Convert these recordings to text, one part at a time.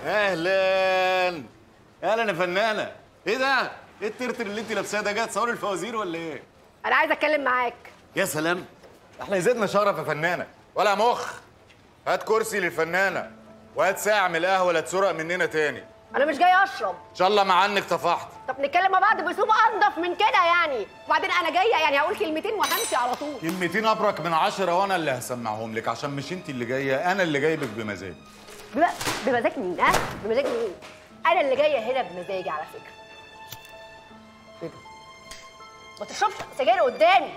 اهلا اهلا يا فنانه ايه ده ايه الترتر اللي انت لابساه ده جاي تصوري الفوازير ولا ايه انا عايزه اتكلم معاك يا سلام احنا يزيدنا شرف يا فنانه ولا مخ هات كرسي للفنانه وهات ساعه من القهوه لا تسرق مننا تاني انا مش جايه اشرب ان شاء الله مع انك طفحت طب نتكلم مع بعض باسلوب انضف من كده يعني وبعدين انا جايه يعني هقول كلمتين وهمشي على طول كلمتين ابرك من عشرة وانا اللي هسمعهم لك عشان مش انت اللي جايه انا اللي جايبك بمزاج بم- بمزاج مين ها بمزاج مين انا اللي جايه هنا بمزاجي على فكره ايه ده ما تشربش سجاير قدامي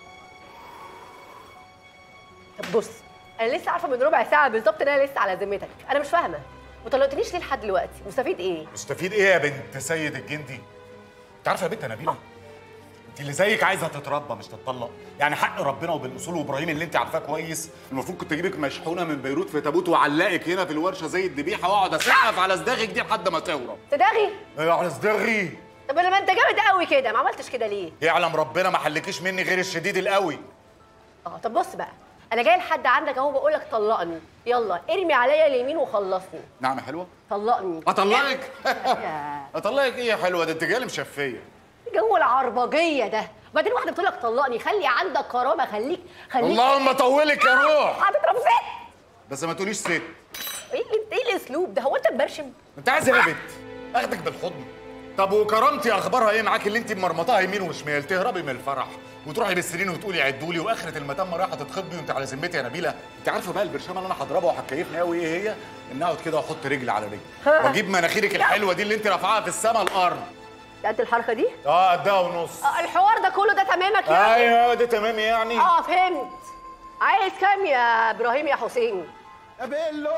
طب بص انا لسه عارفه من ربع ساعه بالظبط ان انا لسه على ذمتك انا مش فاهمه ما طلقتنيش ليه لحد دلوقتي مستفيد ايه مستفيد ايه يا بنت سيد الجندي انت عارفه يا بنت يا نبيله انت اللي زيك عايزه تتربى مش تتطلق يعني حق ربنا وبالاصول وابراهيم اللي انت عارفاه كويس المفروض كنت اجيبك مشحونه من بيروت في تابوت واعلقك هنا في الورشه زي الذبيحه واقعد اسقف على صداغك دي لحد ما تهرب تداغي ايه على صداغي طب لما انت جامد قوي كده ما عملتش كده ليه يعلم ربنا ما حلكيش مني غير الشديد القوي اه طب بص بقى انا جاي لحد عندك اهو بقول لك طلقني يلا ارمي عليا اليمين وخلصني نعم حلوه طلقني اطلقك يا. اطلقك ايه يا حلوه ده انت جايه مشفيه جو العربجيه ده وبعدين واحده بتقول لك طلقني خلي عندك كرامه خليك خليك اللهم طولك يا روح هتضرب ست بس ما تقوليش ست ايه اللي- ايه الاسلوب ده هو انت مبرشم انت عايز ايه يا بنت اخدك بالحضن طب وكرامتي اخبارها ايه معاك اللي انت مرمطاها يمين وشمال تهربي من الفرح وتروحي بالسنين وتقولي عدوا لي واخره المتم رايحه تتخطبي وانت على ذمتي يا نبيله انت عارفه بقى البرشامه اللي انا هضربها وهتكيفني قوي ايه هي ان اقعد كده واحط رجل على رجل واجيب مناخيرك الحلوه دي اللي انت رافعاها في السما الارض ده قد الحركه دي اه قدها ونص آه، الحوار ده كله ده تمامك يعني ايوه ده تمام يعني اه فهمت عايز كام يا ابراهيم يا حسين يا بيلو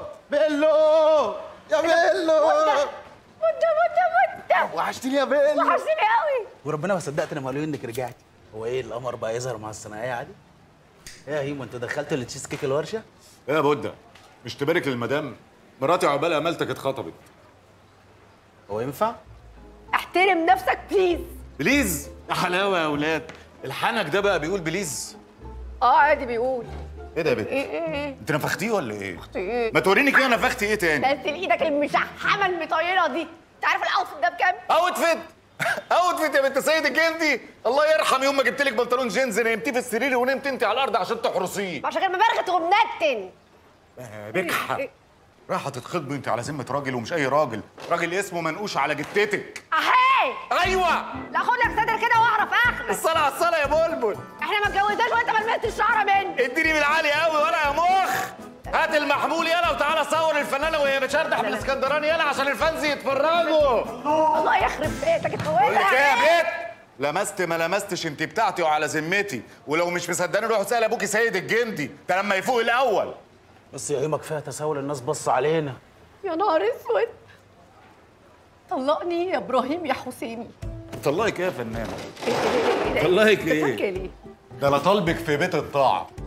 بيلو يا بيلو مده مده مده وحشتني يا بيلو وحشتني قوي وربنا ما صدقت انا مقلوب انك رجعتي هو ايه القمر بقى يظهر مع الصناعيه عادي ايه يا هيمو انت دخلت التشيز كيك الورشه ايه يا بودة مش تبارك للمدام مراتي عقبال امالتك اتخطبت هو ينفع احترم نفسك بليز بليز يا حلاوه يا اولاد الحنك ده بقى بيقول بليز اه عادي بيقول ايه ده يا بنت ايه ايه ايه انت نفختيه ولا ايه ايه ما توريني كده نفختي ايه تاني بس ايدك المشحمه المطيره دي انت عارف الاوتفيت ده بكام؟ اوتفيت اوتفيت يا بنت سيد الجندي الله يرحم يوم ما جبت لك بنطلون جينز نمتيه في السرير ونمت انت على الارض عشان تحرسيه عشان كده مبرغت ومنتن بجحة رايحة تتخطبي انت على ذمة راجل ومش أي راجل، راجل اسمه منقوش على جتتك. اهي أيوه لا خد لك صدر كده واعرف اخرك الصلاة على الصلاة يا بلبل. احنا ما اتجوزناش وانت ما لمست الشعره مني اديني بالعالي قوي ولا يا مخ. هات المحمول يلا وتعالى صور الفنانة وهي بتشردح في الاسكندراني يلا عشان الفانز يتفرجوا. الله يخرب بيتك انت بقول لك ايه يا وين بنت؟ لمست ما لمستش انت بتاعتي وعلى ذمتي ولو مش مصدقني روح اسال ابوكي سيد الجندي ده لما يفوق الاول بس يا هيما كفايه تساؤل الناس بص علينا يا نهار اسود طلقني يا ابراهيم يا حسيني طلعك ايه يا فنانه ايه ده؟ طلقك بتفكر ايه ليه؟ ده انا طالبك في بيت الطاعه